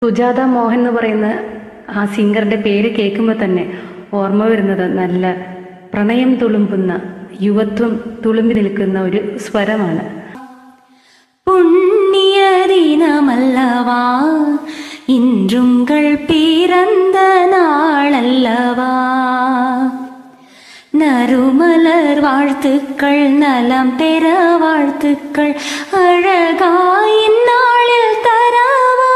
സുജാത മോഹൻ എന്ന് പറയുന്ന ആ സിംഗറിന്റെ പേര് കേൾക്കുമ്പോൾ തന്നെ ഓർമ്മ വരുന്നത് നല്ല പ്രണയം തുളുമ്പുന്ന യുവത്വം തുളുമ്പി നിൽക്കുന്ന ഒരു സ്വരമാണ് புண்ணிய தினமல்லவா இன்றுங்கள் பிறந்த நாளல்லவா நறுமலர் வாழ்த்துக்கள் நலம் பெற வாழ்த்துக்கள் அழகாய் இந்நாளில் தரவா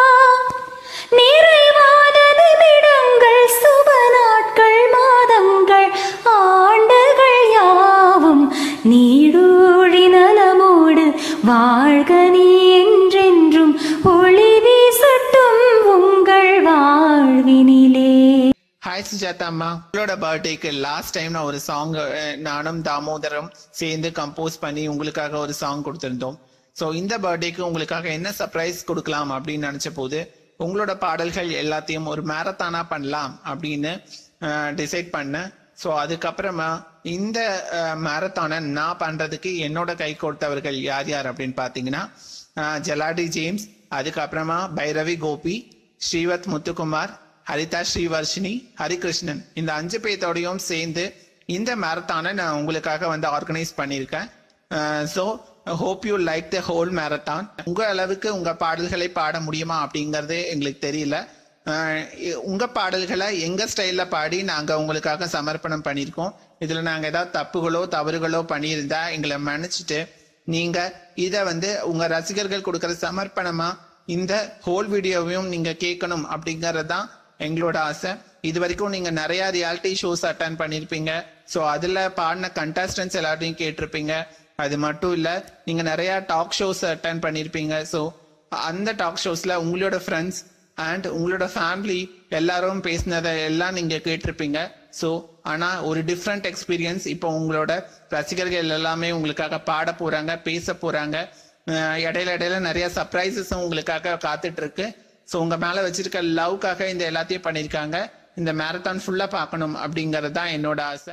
நிறைவான நிமிடங்கள் சுப நாட்கள் மாதங்கள் ஆண்டுகள் யாவும் நீடூழி நலமோடு வாழ்க நீ என்றென்றும் ஒளி வீசட்டும் உங்கள் வாழ்வினிலே ஹாய் சுஜாதா அம்மா உங்களோட பர்த்டேக்கு லாஸ்ட் டைம் நான் ஒரு சாங் நானும் தாமோதரம் சேர்ந்து கம்போஸ் பண்ணி உங்களுக்காக ஒரு சாங் கொடுத்திருந்தோம் ஸோ இந்த பர்த்டேக்கு உங்களுக்காக என்ன சர்ப்ரைஸ் கொடுக்கலாம் அப்படின்னு நினைச்ச போது உங்களோட பாடல்கள் எல்லாத்தையும் ஒரு மேரத்தானா பண்ணலாம் அப்படின்னு டிசைட் பண்ணேன் ஸோ அதுக்கப்புறமா இந்த மேரத்தானை நான் பண்றதுக்கு என்னோட கை கொடுத்தவர்கள் யார் யார் அப்படின்னு பார்த்தீங்கன்னா அஹ், ஜலாடி ஜேம்ஸ் அதுக்கப்புறமா பைரவி கோபி ஸ்ரீவத் முத்துக்குமார் ஹரிதா ஸ்ரீவர்ஷினி ஹரிகிருஷ்ணன் இந்த அஞ்சு பேர்த்தோடையும் சேர்ந்து இந்த மேரத்தானை நான் உங்களுக்காக வந்து ஆர்கனைஸ் பண்ணியிருக்கேன் so hope you like the whole marathon உங்க அளவுக்கு உங்க பாடல்களை பாட முடியுமா அப்படிங்கறது எங்களுக்கு தெரியல அஹ் இ- உங்க பாடல்களை எங்க ஸ்டைல்ல பாடி நாங்க உங்களுக்காக சமர்ப்பணம் பண்ணியிருக்கோம் இதுல நாங்க ஏதாவது தப்புகளோ தவறுகளோ பண்ணியிருந்தா எங்களை மன்னிச்சுட்டு நீங்க இத வந்து உங்க ரசிகர்கள் கொடுக்கிற சமர்ப்பணமா இந்த ஹோல் வீடியோவையும் நீங்க கேட்கணும் அப்படிங்கறது தான் எங்களோட ஆசை இது வரைக்கும் நீங்க நிறைய ரியாலிட்டி ஷோஸ் அட்டன் பண்ணிருப்பீங்க ஸோ அதுல பாடின கண்டஸ்டன்ஸ் எல்லாத்தையும் கேட்டிருப்பீங்க அது மட்டும் இல்ல நீங்க நிறைய டாக் ஷோஸ் அட்டன் பண்ணிருப்பீங்க ஸோ அந்த டாக் ஷோஸ்ல உங்களோட ஃப்ரெண்ட்ஸ் அண்ட் உங்களோட ஃபேமிலி எல்லாரும் பேசினதை எல்லாம் நீங்க கேட்டிருப்பீங்க ஸோ ஆனா ஒரு டிஃப்ரெண்ட் எக்ஸ்பீரியன்ஸ் இப்போ உங்களோட ரசிகர்கள் எல்லாமே உங்களுக்காக பாட போறாங்க பேச போறாங்க அஹ் இடையில இடையில நிறைய சர்ப்ரைசஸும் உங்களுக்காக காத்துட்டு இருக்கு ஸோ உங்க மேல வச்சிருக்க லவ்க்காக இந்த எல்லாத்தையும் பண்ணியிருக்காங்க இந்த மேரத்தான் ஃபுல்லா பார்க்கணும் அப்படிங்கிறது தான் என்னோட ஆசை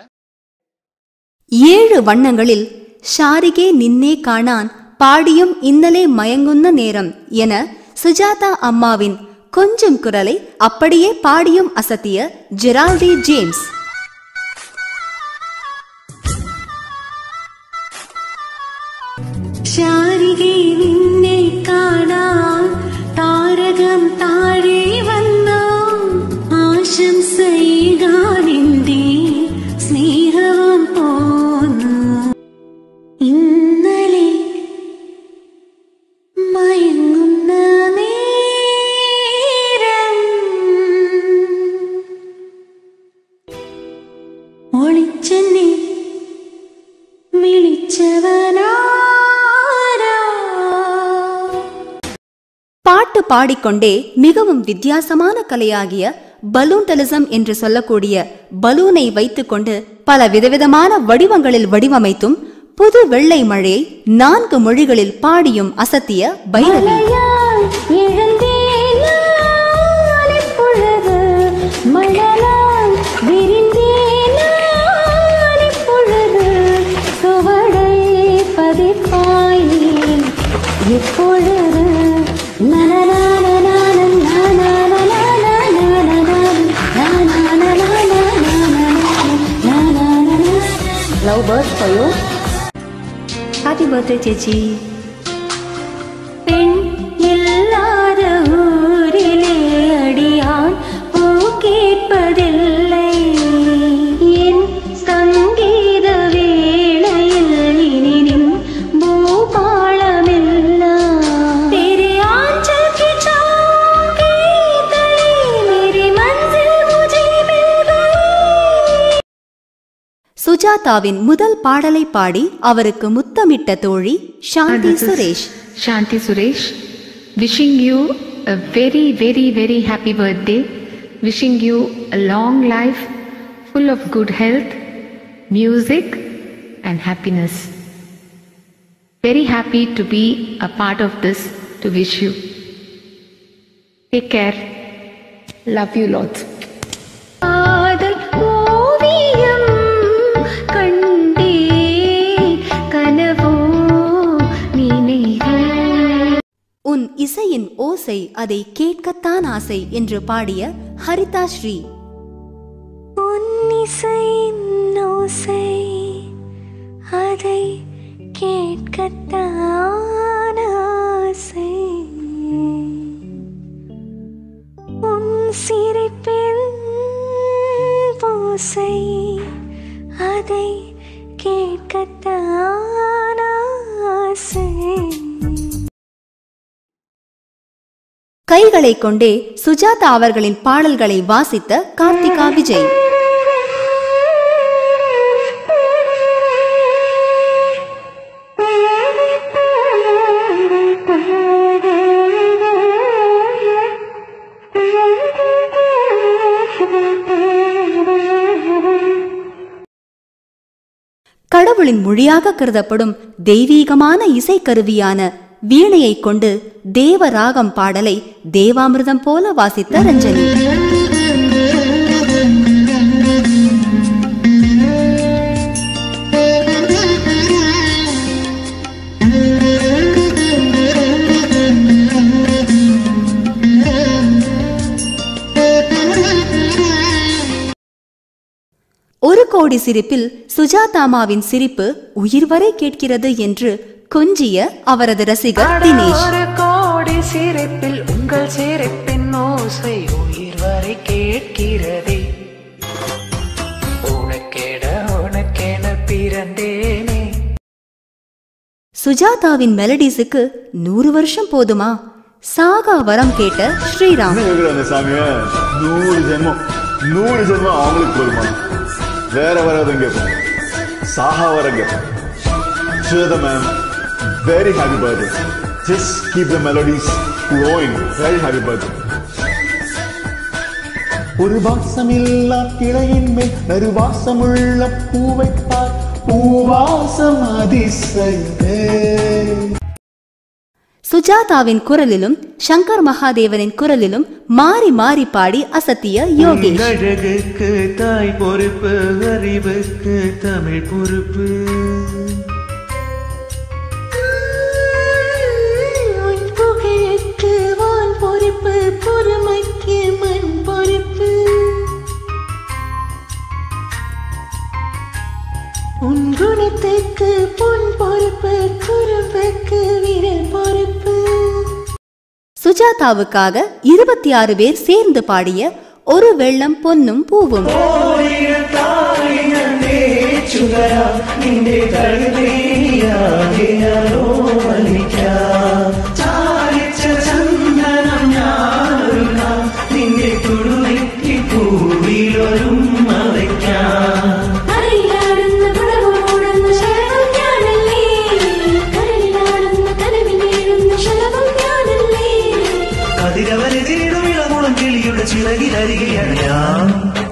ഏഴ് വണ്ണങ്ങളിൽ ഷാരികെ നിന്നെ കാണാൻ പാടിയും ഇന്നലെ മയങ്ങുന്ന നേരം എന സുജാത അമ്മാവിൻ കൊഞ്ചും കുരலை அப்படியே பாடியும் அசத்திய ஜெரால்டி ஜேம்ஸ் ശാരികെ നിന്നെ കാണാൻ താരകം താഴെ വന്നു ആശംസയേകാൻ എന്റെ സ്നേഹവും പോന്നു ഇന്നലെ മയങ്ങുന്ന നേരം ഒളിച്ചെന്നെ വിളിച്ചവനാരാ பாட்டு பாடிக்கொண்டே மிகவும் வித்தியாசமான கலையாகிய பலூன்டலிசம் என்று சொல்லக்கூடிய பலூனை வைத்துக்கொண்டு பல விதவிதமான வடிவங்களில் வடிவமைத்தும் புது வெள்ளை மழையை நான்கு மொழிகளில் பாடியும் அசத்திய பைரவி மலையாய் எழுந்தேன் நான் இப்பொழுது. மழலாய் விரிந்தேன் நான் இப்பொழுது. சுவடை பதிப்பாய் நீ எப்பொழுது love bird for happy birthday ചേച്ചി பெண் இல்லாத ஊரிலே அடியான் பூ கேட்பதில்லை என் சங்கீத வேளையில் இனி நின் பூபாளமெல்லாம் तेरे आंचल की छाँव की तले मेरी मंजिल मुझे मिल गई சுஜாதாவின் முதல் பாடலை பாடி அவருக்கு முத்தமிட்ட தோழி சாந்தி This is Suresh Shanti Suresh. Wishing you a very, very, very happy birthday. Wishing you a long life full of good health, music, and happiness. Very happy to be a part of this to wish you. Take care. Love you lots. காதல் ஓவியம் கண்டே கனவோ நினைவு உன் இசையின் ஓசை அதை கேட்கத்தான் ஆசை என்று பாடிய ஹரிதா ஸ்ரீ உன்னிசையின் ஓசை அதை கேட்கத்தான் ஆசை உன் சிரிப்பின் ஓசை அதை கேட்கத்தான் ஆசை கைகளை கொண்டே சுஜாதா அவர்களின் பாடல்களை வாசித்த கார்த்திகா விஜய் கடவுளின் மொழியாக கருதப்படும் தெய்வீகமான இசைக்கருவியான வீணையைக் கொண்டு தேவராகம் பாடலை தேவாமிர்தம் போல வாசித்த ரஞ்சனி ஒரு கோடி சிரிப்பில் சுஜாதாமாவின் சிரிப்பு உயிர் வரை கேட்கிறது என்று கொஞ்சிய அவரது ரசிகர் தினேஷ் ஒரு கோடி சிரிப்பில் உங்கள் சிரிப்பின் ஓசை உயிர் வரை கேட்கிறதே உனக்கெட உனக்கென பிறந்தேனே சுஜாதாவின் மெலடிஸுக்கு நூறு வருஷம் போதுமா சாகா வரம் கேட்ட ஸ்ரீராம் இருக்கிற அந்த சாமிய நூறு ஜென்மம் நூறு ஜென்மம் அவங்களுக்கு போதுமா வேற வராதும் கேட்போம் சாஹா வரம் கேட்போம் ஸ்ரீதா ma'am very happy birthday just keep the melodies flowing very happy birthday ஒரு வாசமில்லா கிளையின் மேல் நறுவாசமுள்ள பூவை பார் பூவாசம் அதிசயமே சுஜாதாவின் குரலிலும் சங்கர் மகாதேவனின் குரலிலும் மாறி மாறி பாடி அசத்திய யோகேஷ் அழகுக்கு தாய் பொறுப்பு அறிவுக்கு தமிழ் பொறுப்பு உன் புகழுக்கு வான் பொறுப்பு பொறுமைக்கு மண் பொறுப்பு உன் குணத்துக்கு பொன் பொறுப்பு குறும்புக்கு விரல் பொறுப்பு சுஜாதாவுக்காக இருபத்தி ஆறு பேர் சேர்ந்து பாடிய ஒரு வெள்ளம் பொன்னும் பூவும் അരയിലാടുന്ന പടവുമൂടുന്ന ശലഭം ഞാനല്ലേ കരയിലാടുന്ന കനവിലേഴുന്ന ശലഭം ഞാനല്ലേ കതിരവനെതിരിടും ഇളമുളം കിളിയുടെ ചിറകിലരികെയാണ് ഞാൻ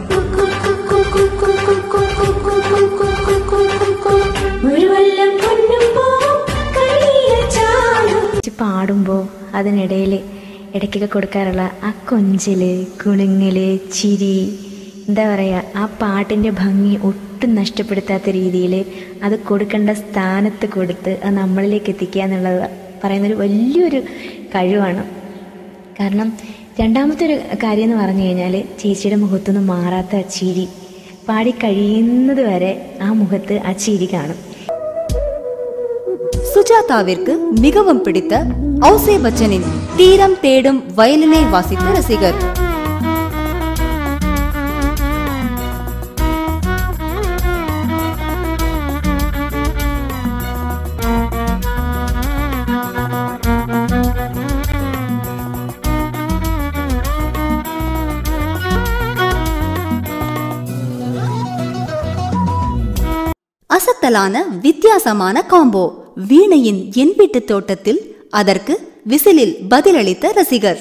ഒരു വല്ലം പൊന്നും പോവും കയ്യിലെ വെച്ച് പാടുമ്പോൾ അതിനിടയിൽ ഇടയ്ക്കൊക്കെ കൊടുക്കാറുള്ള ആ കൊഞ്ചല് കുണുങ്ങല് ചിരി എന്താ പറയുക ആ പാട്ടിൻ്റെ ഭംഗി ഒട്ടും നഷ്ടപ്പെടുത്താത്ത രീതിയിൽ അത് കൊടുക്കേണ്ട സ്ഥാനത്ത് കൊടുത്ത് അത് നമ്മളിലേക്ക് എത്തിക്കുക എന്നുള്ളത് പറയുന്നൊരു വലിയൊരു കഴിവാണ് കാരണം രണ്ടാമത്തെ ഒരു കാര്യം എന്ന് പറഞ്ഞു കഴിഞ്ഞാൽ ചേച്ചിയുടെ മുഖത്തുനിന്ന് മാറാത്ത ആ ചിരി പാടി കഴിയുന്നത് വരെ ആ മുഖത്ത് ആ ചിരി കാണും சுஜாதாவிற்கு மிகவும் பிடித்த ஔசே பச்சனின் தீரம் தேடும் வயலினை வாசித்த ரசிகர் அசத்தலான வித்தியாசமான காம்போ வீணையின் என் வீட்டு தோட்டத்தில் அதற்கு விசிலில் பதிலளித்த ரசிகர்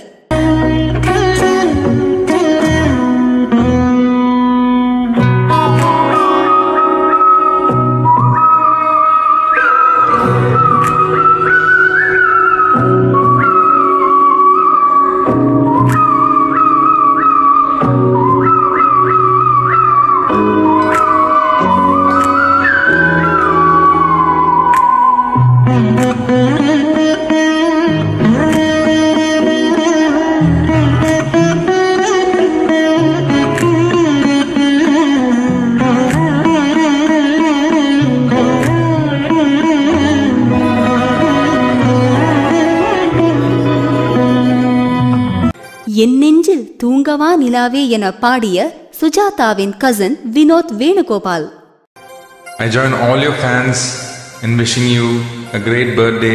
என் நெஞ்சில் தூங்கவா நிலாவே என பாடிய சுஜாதாவின் கசன் Vinod Venugopal I join all your fans in wishing you a great birthday.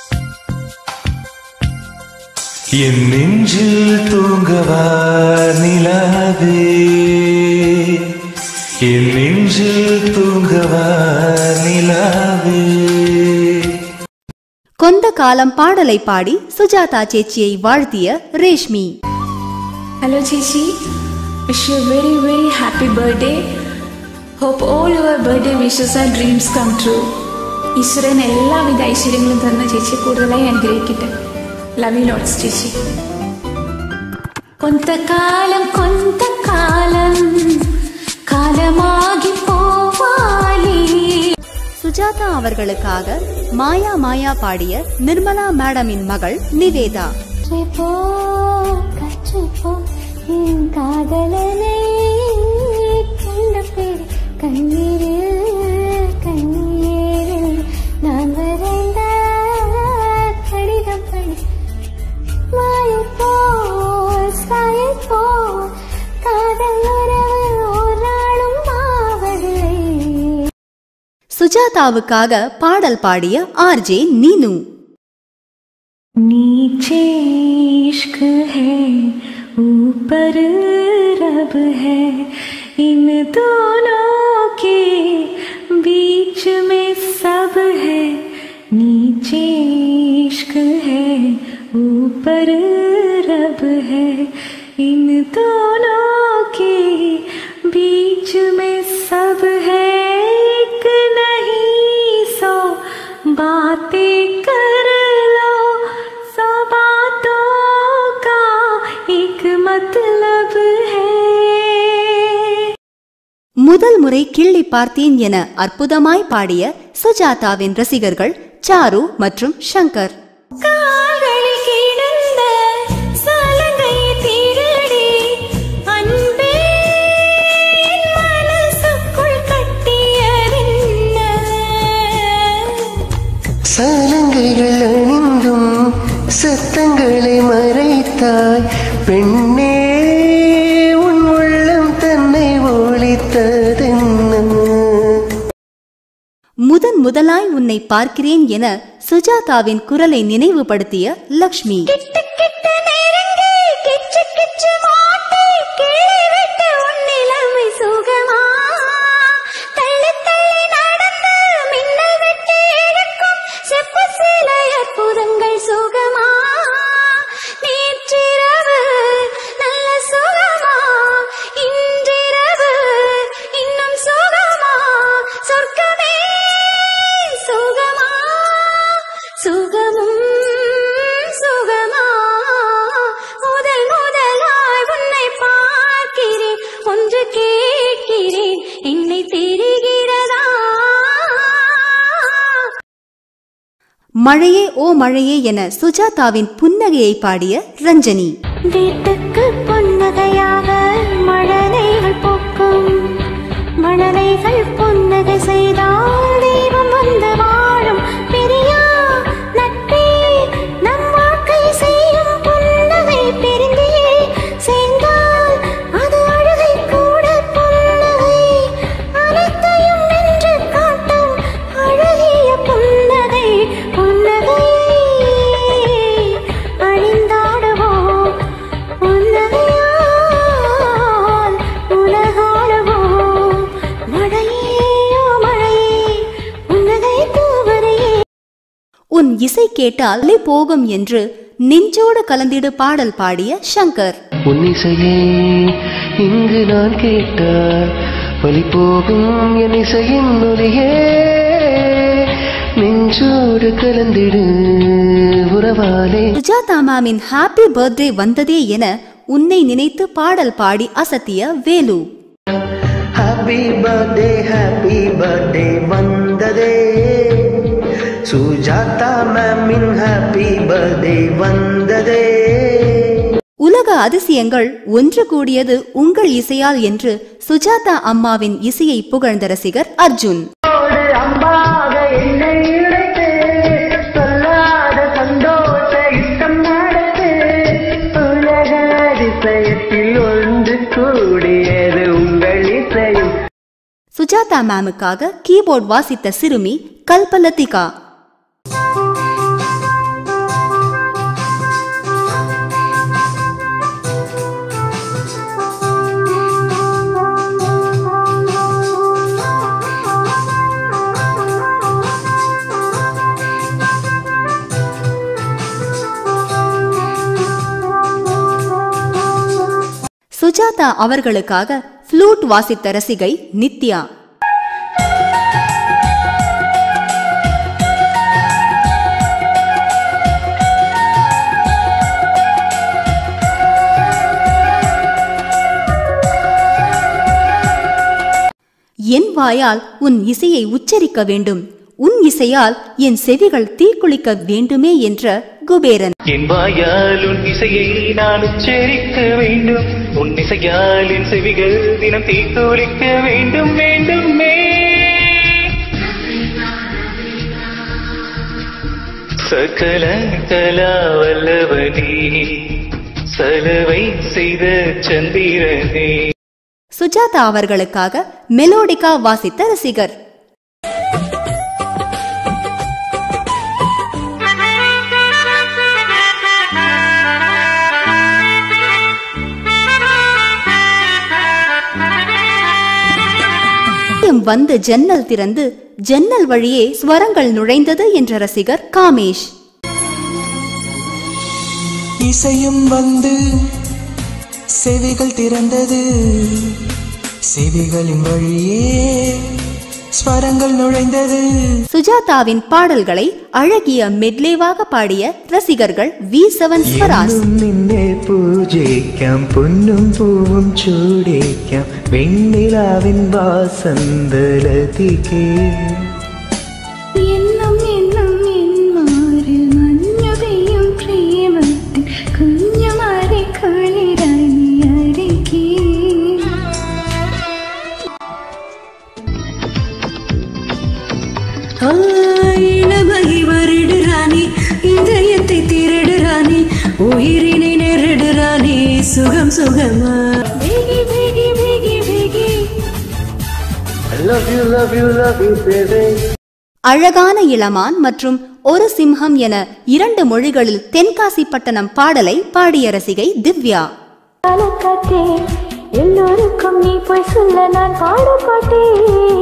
என் நெஞ்சில் தூங்கவா நிலாவே என் நெஞ்சில் தூங்கவா நிலாவே கொந்த காலம் பாடலை பாடி Sujatha சேச்சியை வாழ்த்திய Reshmi Hello, Chichi. Wish you a very, very happy birthday. Hope all your birthday wishes and dreams come true. ഈശ്വരൻ എല്ലാവിധ ഐശ്വര്യങ്ങളും തന്ന ചേച്ചി കൂടുതലായി അനുഗ്രഹിക്കട്ടെ ലവ് യു ലോട്ട്സ് ചേച്ചി కొంతకాలం కొంతకాలం కాలమాగి పోవాలి சுஜாதா அவர்களுக்காக மாயா மாயா பாடிய நிர்மலா மேடமின் மகள் நிவேதா கற்றுப்போ கற்றுப்போ என் காதலனை கண்ட பிடி கண்ணீரில் கண்ணீரில் நான் வரைந்த கடிதம் படி மாயப்போ சாயப்போ காதல் உறவு ஒரு நாளும் ஆவதில்லை சுஜாதாவுக்காக பாடல் பாடிய ஆர்ஜே நீனு नीचे इश्क है ऊपर रब है इन दोनों के बीच में सब है नीचे इश्क है ऊपर रब है इन दोनों के बीच में सब है एक नहीं सौ बातें कर लो सौ बातों का एक मतलब है முதல் முறை கிள்ளி பார்த்தேன் என அற்புதமாய் பாடிய சுஜாதாவின் ரசிகர்கள் சாரு மற்றும் ஷங்கர் கால்களில் கிடந்த சலங்கை திருடி அன்பே என் மனசுக்குள் கட்டியதென்ன சலங்கைகள் அணிந்தும் சத்தங்களை மறைத்தாய் பெண்ணே உன் உள்ளம் தன்னை ஒழித்ததென்ன முதன் முதலாய் உன்னை பார்க்கிறேன் என சுஜாதாவின் குரலை நினைவுபடுத்திய லக்ஷ்மி கிட்ட கிட்ட நெருங்கி கிச்சு கிச்சு மாட்டி கிளி விட்டு உன் நிலைமை சுகமா தள்ளி தள்ளி நடந்து மின்னல் விட்டு இழுக்கும் செப்பு சிலை அற்புதங்கள் சுகமா நேற்றிரவு நல்ல சுகமா இன்றிரவு இன்னும் சுகமா சொர்க்கமே சுகமா சுகமும் சுகமா முதல் முதலாய் உன்னை பார்க்கிறேன் ஒன்று கேட்கிறேன் என்னை தெரிகிறதா மழையே ஓ மழையே என சுஜாதாவின் புன்னகையை பாடிய ரஞ்சனி வீட்டுக்கு புன்னகையாக மழலைகள் போக்கும் மழலைகள் புன்னகை செய்தால் தெய்வம் வந்து வாழும் பிரியா நட்பே நம் வாழ்க்கை செய்யும் புன்னகை பிரிந்தே சேர்ந்தால் அது அழுகை கூட புன்னகை அனைத்தையும் நின்று காட்டும் அழகிய புன்னகை புன்னகை அழிந்தாடுவோம் புன்னகையால் உலகாடுவோம் மழையோ மழையே புன்னகை தூவரையே உன் இசை கேட்டால் அலை போகும் என்று நெஞ்சோடு கலந்திடு பாடல் பாடிய ஷங்கர் உன் இசையே இங்கு நான் கேட்டால் வழி போகும் என் இசையின் ஒலியே நெஞ்சோடு கலந்திடு உறவாலே சுஜாதா மேமின் ஹாப்பி பர்த்டே வந்ததே என உன்னை நினைத்து பாடல் பாடி அசத்திய Velu happy birthday happy birthday வந்ததே சுஜாதா மேமின் ஹாப்பி பர்த்டே வந்ததே உலக அதிசயங்கள் ஒன்று கூடியது உங்கள் இசையால் என்று சுஜாதா அம்மாவின் இசையை புகழ்ந்த ரசிகர் அர்ஜுன் அம்பாக என்னை இழைத்து சொல்லாத சந்தோஷ இஷ்டம் நடத்து உலக அதிசயத்தில் ஒன்று கூடியது உங்கள் இசையும் சுஜாதா மேமுக்காக கீபோர்ட் வாசித்த சிறுமி கல்பலதிகா சுஜாதா அவர்களுக்காக ஃப்ளூட் வாசித்த ரசிகை நித்யா என் வாயால் உன் இசையை உச்சரிக்க வேண்டும் உன் இசையால் என் செவிகள் தீக்குளிக்க வேண்டுமே என்ற குபேரன் என் வாயால் உன் இசையை நான் உச்சரிக்க வேண்டும் உன் இசையால் என் செவிகள் தினம் தீத்துளிக்க வேண்டும் வேண்டுமே சகல கலா வல்லவனே சலவை செய்த சந்திரனே சுஜாதா அவர்களுக்காக மெலோடிகா வாசித்த ரசிகர் இதயம் வந்து ஜன்னல் திறந்து ஜன்னல் வழியே ஸ்வரங்கள் நுழைந்தது என்ற ரசிகர் காமேஷ் இசையும் வந்து செவிகள் திறந்தது செவிகளின் வழியே ஸ்வரங்கள் நுழைந்தது சுஜாதாவின் பாடல்களை அழகிய மெட்லேவாக பாடிய ரசிகர்கள் வி செவன் ஸ்வராஸ் എന്നും നിന്നെ പൂജിക്കാം പൊന്നും പൂവും ചൂടിക്കാം വെണ്ണിലാവിൻ വാസന്തലതികേ എന്നും എന്നും എന്മാരിൽ മഞ്ഞു പെയ്യും പ്രേമത്തിൽ കുഞ്ഞുമാരെ കുളിരായി അരികേ இளமகி வருடுறானே இதயத்தை திருடுறானே உயிரினை நெருடுறானே சுகம் சுகமா வெகி வெகி வெகி வெகி I love you, love you, love you, baby. அழகான இளமான் மற்றும் ஒரு சிம்ஹம் என இரண்டு மொழிகளில் தென்காசி பட்டணம் பாடலை பாடிய ரசிகை திவ்யா காலக்காற்றே எல்லோருக்கும் நீ போய் சொல்ல நான் பாடப்பட்டேன்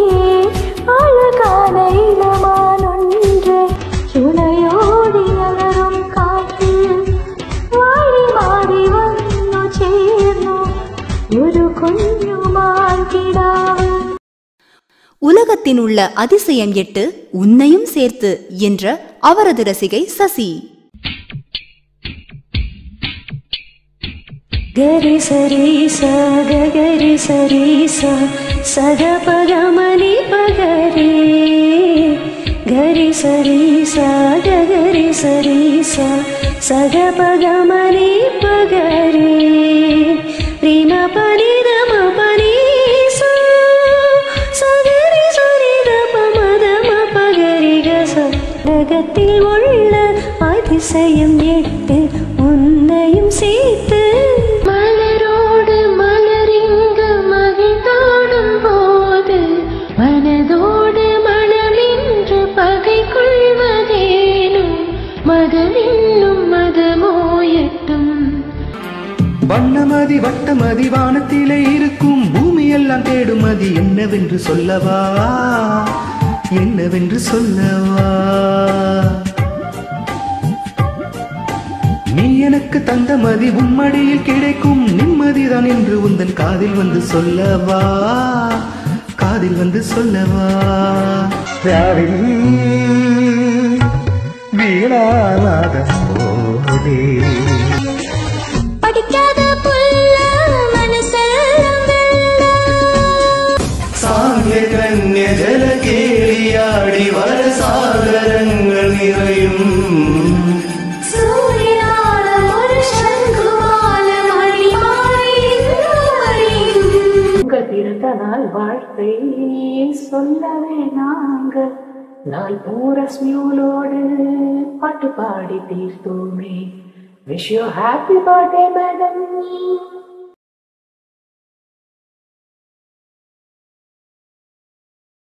அழகான இளமான் ஒன்று துணையோடி அலரும் காற்றில் வாடி மாடி വന്നു ചേർന്നു ഒരു കുഞ്ഞുമാൻ കിടാവ് உலகத்தின் உள்ள அதிசயம் எட்டு உன்னையும் சேர்த்து என்ற அவரது ரசிகை சசி ഗരി സരി സ ഗരി സരി സ സഗ പഗമനി പഗരി ഗരി സരി സ ഗരി സരി സ സഗ പഗമനി പഗരി പ്രീമ പനി രമ പനി സ സഗരി സരി രമ മദമ പഗരി ഗസ உலகத்தில் உள்ள அதிசயம் எட்டு உன்னையும் சேர்த்து மலரோடு மலரிங்கு மகிழ்ந்தாடும் போது மனதோடு மனமின்று பகை கொள்வதேனும் மதமின்னும் மதமோயட்டும் வண்ணமதி வட்டமதி வானத்திலே இருக்கும் பூமி எல்லாம் தேடும் அது என்னவென்று சொல்லவா என்னவென்று சொல்லவா நீ எனக்கு தந்த மதி உம்மடியில் கிடைக்கும் நிம்மதிதான் என்று உந்தன் காதில் வந்து சொல்லவா காதில் வந்து சொல்லவா രാവിൽ വീണാനാദം പോലെ படிக்காத புள்ள மனசெல்லாம் സാന്ധ്യകന്യ ജലകേളിയാടി വരസാഗരങ്ങൾ നിറയും சூரியனால ஒரு சங்குமால மணிமாலை உங்கள் பிறந்த நாள் வாழ்த்தை சொல்லவே நாங்கள் நாள் பூரா ஸ்மியூலோடு பாட்டு பாடி தீர்த்தோமே Wish you happy birthday, madam.